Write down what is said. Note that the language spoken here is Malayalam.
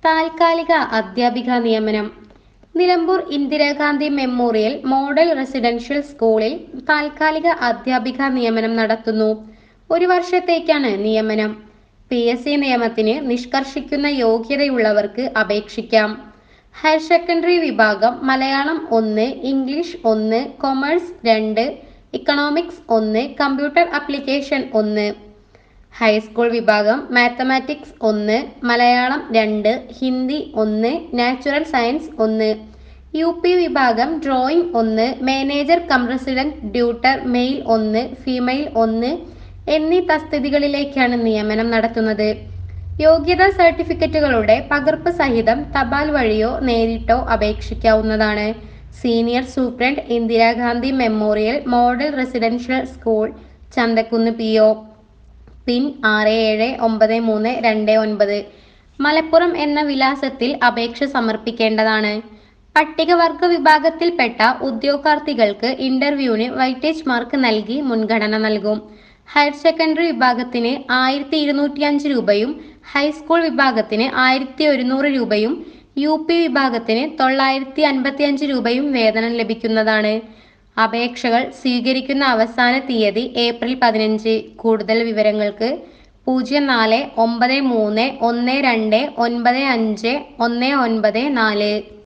താൽക്കാലിക അധ്യാപിക നിയമനം Nilambur Indira Gandhi memorial model residential സ്കൂളിൽ താൽക്കാലിക അധ്യാപിക നിയമനം നടത്തുന്നു ഒരു വർഷത്തേക്കാണ് നിയമനം പി എസ് സി നിയമത്തിന് നിഷ്കർഷിക്കുന്ന യോഗ്യതയുള്ളവർക്ക് അപേക്ഷിക്കാം ഹയർ സെക്കൻഡറി വിഭാഗം മലയാളം ഒന്ന് ഇംഗ്ലീഷ് ഒന്ന് കൊമേഴ്സ് രണ്ട് ഇക്കണോമിക്സ് ഒന്ന് കമ്പ്യൂട്ടർ ആപ്ലിക്കേഷൻ ഒന്ന് ഹൈസ്കൂൾ വിഭാഗം മാത്തമാറ്റിക്സ് ഒന്ന് മലയാളം രണ്ട് ഹിന്ദി ഒന്ന് നാച്ചുറൽ സയൻസ് ഒന്ന് യു പി വിഭാഗം ഡ്രോയിങ് ഒന്ന് manager cum resident tutor male ഒന്ന് ഫീമെയിൽ ഒന്ന് എന്നീ തസ്തികകളിലേക്കാണ് നിയമനം നടത്തുന്നത് യോഗ്യതാ സർട്ടിഫിക്കറ്റുകളുടെ പകർപ്പ് സഹിതം തപാൽ വഴിയോ നേരിട്ടോ അപേക്ഷിക്കാവുന്നതാണ് senior superintendent Indira Gandhi memorial model residential school Chanthakunnu P O pin ആറ് ഏഴ് ഒമ്പത് മൂന്ന് രണ്ട് ഒൻപത് മലപ്പുറം എന്ന വിലാസത്തിൽ അപേക്ഷ സമർപ്പിക്കേണ്ടതാണ് പട്ടികവർഗ വിഭാഗത്തിൽപ്പെട്ട ഉദ്യോഗാർത്ഥികൾക്ക് ഇന്റർവ്യൂവിന് വൈറ്റേജ് മാർക്ക് നൽകി മുൻഗണന നൽകും ഹയർ സെക്കൻഡറി വിഭാഗത്തിന് ആയിരത്തി ഇരുന്നൂറ്റി അഞ്ച് രൂപയും ഹൈസ്കൂൾ വിഭാഗത്തിന് ആയിരത്തി ഒരുന്നൂറ് രൂപയും യു പി വിഭാഗത്തിന് തൊള്ളായിരത്തി അൻപത്തി അഞ്ച് രൂപയും വേതനം ലഭിക്കുന്നതാണ് അപേക്ഷകൾ സ്വീകരിക്കുന്ന അവസാന തീയതി ഏപ്രിൽ പതിനഞ്ച് കൂടുതൽ വിവരങ്ങൾക്ക് പൂജ്യം നാല് ഒമ്പത് മൂന്ന് ഒന്ന് രണ്ട് ഒൻപത് അഞ്ച് ഒന്ന് ഒൻപത് നാല്